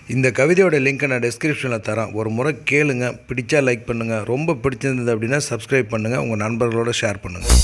இந்த கவிதையோட லிங்க்கை நான் டிஸ்கிரிப்ஷனில் தரேன் ஒரு முறை கேளுங்க பிடிச்சா லைக் பண்ணுங்கள் ரொம்ப பிடிச்சிருந்தது அப்படின்னா சப்ஸ்கிரைப் பண்ணுங்கள் உங்கள் நண்பர்களோட ஷேர் பண்ணுங்கள்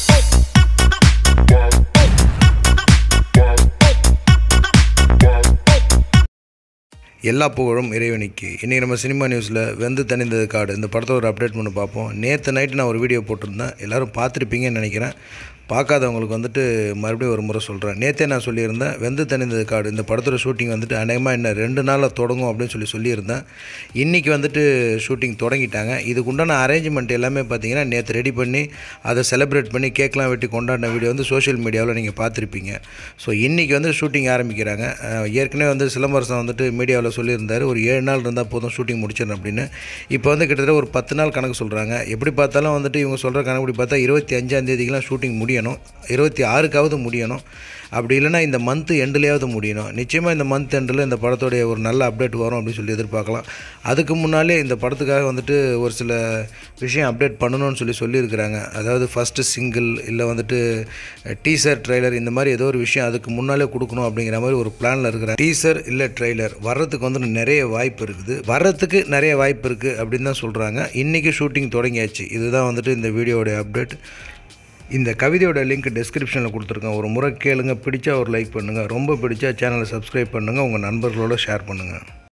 எல்லா புகழும் இறைவனுக்கு இன்றைக்கி நம்ம சினிமா நியூஸில் வெந்து தணிந்தது காடு இந்த படத்தை ஒரு அப்டேட் பண்ணி பார்ப்போம் நேற்று நைட்டு நான் ஒரு வீடியோ போட்டிருந்தேன் எல்லோரும் பார்த்துருப்பீங்கன்னு நினைக்கிறேன் பார்க்காதவங்களுக்கு வந்துட்டு மறுபடியும் ஒரு முறை சொல்கிறேன் நேற்றே நான் சொல்லியிருந்தேன் வெந்து தணிந்தது காடு இந்த படத்தோட ஷூட்டிங் வந்துட்டு அநேகமாக இன்னும் ரெண்டு நாளில் தொடங்கும் அப்படின்னு சொல்லி சொல்லியிருந்தேன் இன்றைக்கி வந்துட்டு ஷூட்டிங் தொடங்கிட்டாங்க இதுக்கு உண்டான அரேஞ்ச்மெண்ட் எல்லாமே பார்த்தீங்கன்னா நேற்று ரெடி பண்ணி அதை செலிப்ரேட் பண்ணி கேக்லாம் வெட்டி கொண்டாடின வீடியோ வந்து சோஷியல் மீடியாவில் நீங்கள் பார்த்துருப்பீங்க ஸோ இன்றைக்கி வந்து ஷூட்டிங் ஆரம்பிக்கிறாங்க அஹ் ஏற்கனவே வந்து சிலம்பரசன் வந்துட்டு மீடியாவில் சொல்லியிருந்தார் ஒரு ஏழு நாள் இருந்தால் போதும் ஷூட்டிங் முடிச்சிடணும் அப்படின்னு இப்போ வந்து கிட்டத்தட்ட ஒரு பத்து நாள் கணக்கு சொல்கிறாங்க எப்படி பார்த்தாலும் வந்துட்டு இவங்க சொல்கிற கணக்குப்படி பார்த்தா இருபத்தி அஞ்சாம் தேதிக்கெலாம் ஷூட்டிங் முடியணும் இருபத்தி ஆறுக்காவது முடியணும் அப்படி இல்லைன்னா இந்த மந்த் எண்டுலேயாவது முடியணும் நிச்சயமாக இந்த மந்த் எண்டில் இந்த படத்தோடைய ஒரு நல்ல அப்டேட் வரும் அப்படின்னு சொல்லி எதிர்பார்க்கலாம் அதுக்கு முன்னாலே இந்த படத்துக்காக வந்துட்டு ஒரு சில விஷயம் அப்டேட் பண்ணணும்னு சொல்லி சொல்லியிருக்கிறாங்க அதாவது ஃபஸ்ட்டு சிங்கிள் இல்லை வந்துட்டு டீசர் ட்ரெய்லர் இந்த மாதிரி ஏதோ ஒரு விஷயம் அதுக்கு முன்னாலே கொடுக்கணும் அப்படிங்கிற மாதிரி ஒரு பிளானில் இருக்கிறாங்க டீசர் இல்லை ட்ரெய்லர் வர்றதுக்கு வந்து நிறைய வாய்ப்பு இருக்குது வர்றதுக்கு நிறைய வாய்ப்பு இருக்குது அப்படின்னு தான் சொல்கிறாங்க இன்றைக்கி ஷூட்டிங் தொடங்கியாச்சு இதுதான் வந்துட்டு இந்த வீடியோடைய அப்டேட் இந்த கவிதையோட லிங்க் டிஸ்கிரிப்ஷனில் கொடுத்துருக்கேன் ஒரு முறை கேளுங்க பிடிச்சா ஒரு லைக் பண்ணுங்கள் ரொம்ப பிடிச்சா சேனலை சப்ஸ்கிரைப் பண்ணுங்கள் உங்கள் நண்பர்களோட ஷேர் பண்ணுங்கள்